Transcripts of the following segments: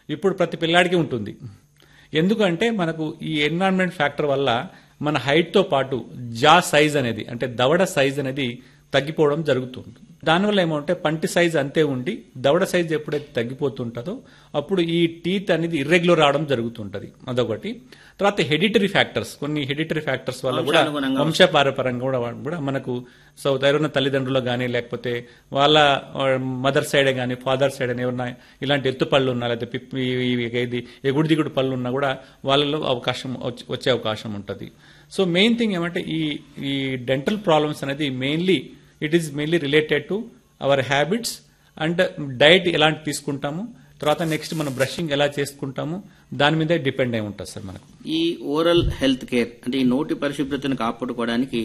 ఇప్పుడు ప్రతి పిల్లాడికి ఉంటుంది ఎందుకంటే మనకు ఈ ఎన్విరాన్మెంట్ ఫ్యాక్టర్ వల్ల మన హైట్ తో పాటు జా సైజ్ అనేది అంటే దవడ సైజ్ అనేది తగ్గిపోవడం జరుగుతుంది దానివల్ల ఏమంటే పంటి సైజ్ అంతే ఉండి దవడ సైజ్ ఎప్పుడైతే తగ్గిపోతుంటుందో అప్పుడు ఈ టీత్ అనేది ఇర్రెగ్యులర్ రావడం జరుగుతుంటది అదొకటి తర్వాత హెడిటరీ ఫ్యాక్టర్స్ కొన్ని హెడిటరీ ఫ్యాక్టర్స్ వల్ల కూడా వంశానుగుణంగా వంశపారపరంగా కూడా కూడా మనకు సో ఎవరైనా తల్లిదండ్రులు కానీ లేకపోతే వాళ్ళ మదర్ సైడ్ కానీ ఫాదర్ సైడ్ అని ఎవరైనా ఇలాంటి ఎత్తు పళ్ళు ఉన్నా లేకపోతే పిప్పి ఇవి- ఇది ఎగుడు దిగుడు పళ్ళు ఉన్నా కూడా వాళ్ళలో అవకాశం వచ్చే- వచ్చే అవకాశం ఉంటుంది సో మెయిన్ థింగ్ ఏమంటే ఈ ఈ డెంటల్ ప్రాబ్లమ్స్ అనేది mainly it is mainly related to our habits and diet ఎలాంటి తీసుకుంటాము తర్వాత నెక్స్ట్ మనం బ్రషింగ్ ఎలా చేసుకుంటాము దాని మీదే డిపెండ్ అయి ఉంటుంది సార్ మనకు ఈ ఓరల్ హెల్త్ కేర్ అంటే ఈ నోటి పరిశుభ్రతను కాపాడుకోవడానికి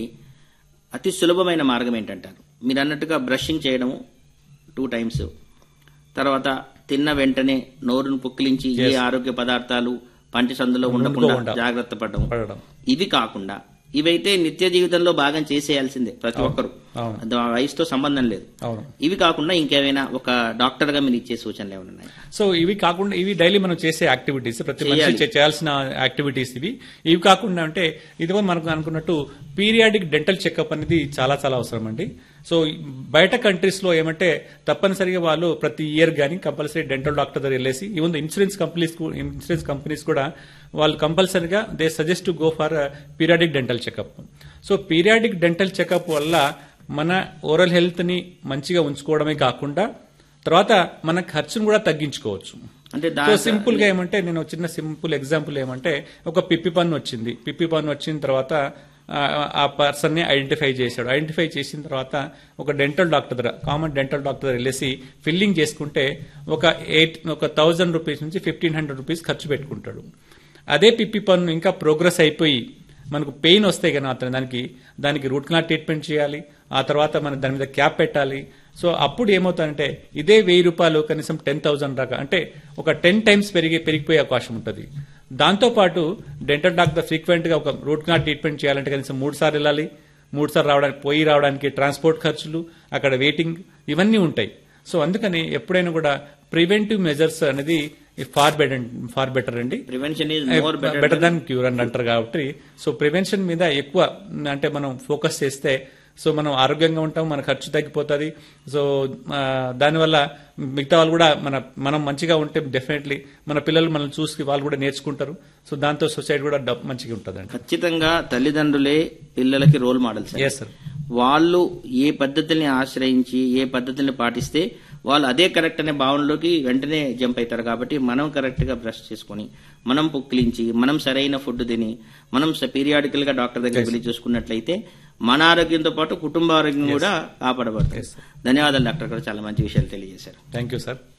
అతి సులభమైన మార్గం ఏంటంటారు మీరు అన్నట్టుగా బ్రషింగ్ చేయడము టూ టైమ్స్ తర్వాత తిన్న వెంటనే నోరును పుక్కిలించి ఏ ఆరోగ్య పదార్థాలు పంటి సందులో ఉండకుండా ఉండకుండా. జాగ్రత్త పడడం పడడం ఇవి కాకుండా ఇవైతే నిత్య జీవితంలో భాగం చేసేయాల్సిందే ప్రతి ఒక్కరు అవును. అది ఆ వయసుతో సంబంధం లేదు అవును ఇవి కాకుండా ఇంకేమైనా ఒక డాక్టర్ గా మీరు ఇచ్చే సూచనలు ఏమైనా ఉన్నాయి సో ఇవి కాకుండా ఇవి డైలీ మనం చేసే యాక్టివిటీస్ ప్రతి మనిషి చేయాలి. చే- చేయాల్సిన యాక్టివిటీస్ ఇవి ఇవి కాకుండా అంటే ఇదిగో మనకు అనుకున్నట్టు పీరియాడిక్ డెంటల్ చెకప్ అనేది చాలా చాలా అవసరం అండి సో బయట కంట్రీస్ లో ఏమంటే తప్పనిసరిగా వాళ్ళు ప్రతి ఇయర్ గానీ కంపల్సరీ డెంటల్ డాక్టర్ దగ్గర వెళ్ళేసి even insurance companies insurance companies కూడా వాళ్ళు కంపల్సరీగా they suggest to go for periodic dental checkup so periodic dental checkup వల్ల మన ఓరల్ హెల్త్ ని మంచిగా ఉంచుకోవడమే కాకుండా తర్వాత మన ఖర్చును కూడా తగ్గించుకోవచ్చు అంటే సో దాని సింపుల్ గా ఏమంటే నేను ఒక చిన్న సింపుల్ ఎగ్జాంపుల్ ఏమంటే ఒక పిప్పి పన్ను వచ్చింది పిప్పి పన్ను వచ్చిన తర్వాత ఆ, ఆ పర్సన్ ని ఐడెంటిఫై చేశాడు ఐడెంటిఫై చేసిన తర్వాత ఒక డెంటల్ డాక్టర్ దగ్గర కామన్ డెంటల్ డాక్టర్ దగ్గర వెళ్ళేసి ఫిల్లింగ్ చేసుకుంటే ఒక ఎయిట్ ఒక థౌజండ్ రూపీస్ నుంచి ఫిఫ్టీన్ హండ్రెడ్ రూపీస్ ఖర్చు పెట్టుకుంటాడు అదే పిప్పి పన్ను ఇంకా ప్రోగ్రెస్ అయిపోయి మనకు పెయిన్ వస్తే కదా అతను దానికి దానికి రూట్ కెనాల్ ట్రీట్మెంట్ చేయాలి ఆ తర్వాత మనం దాని మీద క్యాప్ పెట్టాలి సో అప్పుడు ఏమవుతుందంటే ఇదే వెయ్యి రూపాయలు కనీసం టెన్ థౌసండ్ దాకా అంటే ఒక టెన్ టైమ్స్ పెరిగి పెరిగిపోయే అవకాశం ఉంటుంది దాంతో పాటు డెంటల్ డాక్టర్ ఫ్రీక్వెంట్ గా ఒక రూట్ కెనాల్ ట్రీట్మెంట్ చేయాలంటే కనీసం మూడు సార్లు వెళ్ళాలి మూడు సార్లు రావడానికి పోయి రావడానికి ట్రాన్స్పోర్ట్ ఖర్చులు అక్కడ వెయిటింగ్ ఇవన్నీ ఉంటాయి సో అందుకని ఎప్పుడైనా కూడా ప్రివెంటివ్ మెజర్స్ అనేది ఫార్ బెటర్ ఫార్ బెటర్ అండి prevention is more better better than cure అని అంటారు కాబట్టి సో ప్రివెన్షన్ మీద ఎక్కువ అంటే మనం ఫోకస్ చేస్తే సో మనం ఆరోగ్యంగా ఉంటాం మన ఖర్చు తగ్గిపోతుంది సో ఆ, దానివల్ల మిగతా వాళ్ళు కూడా మన మనం మంచిగా ఉంటే డెఫినెట్లీ మన పిల్లలు మనల్ని చూసి వాళ్ళు కూడా నేర్చుకుంటారు సో దాంతో సొసైటీ కూడా డబ్- మంచిగా ఉంటుంది ఖచ్చితంగా తల్లిదండ్రులే పిల్లలకి రోల్ మోడల్స్ ఎస్ సార్ వాళ్ళు ఏ పద్ధతుల్ని ఆశ్రయించి ఏ పద్ధతుల్ని పాటిస్తే వాళ్ళు అదే కరెక్ట్ అనే భావనలోకి వెంటనే జంప్ అవుతారు కాబట్టి మనం కరెక్ట్ గా బ్రష్ చేసుకుని మనం పుక్కిలించి మనం సరైన ఫుడ్ తిని మనం పీరియాడికల్ గా డాక్టర్ దగ్గర వెళ్ళి చూసుకున్నట్లయితే మన ఆరోగ్యంతో పాటు కుటుంబ ఆరోగ్యం కూడా కాపాడబడుతుంది ధన్యవాదాలు డాక్టర్ గారు చాలా మంచి విషయాలు తెలియజేశారు థ్యాంక్ యూ సార్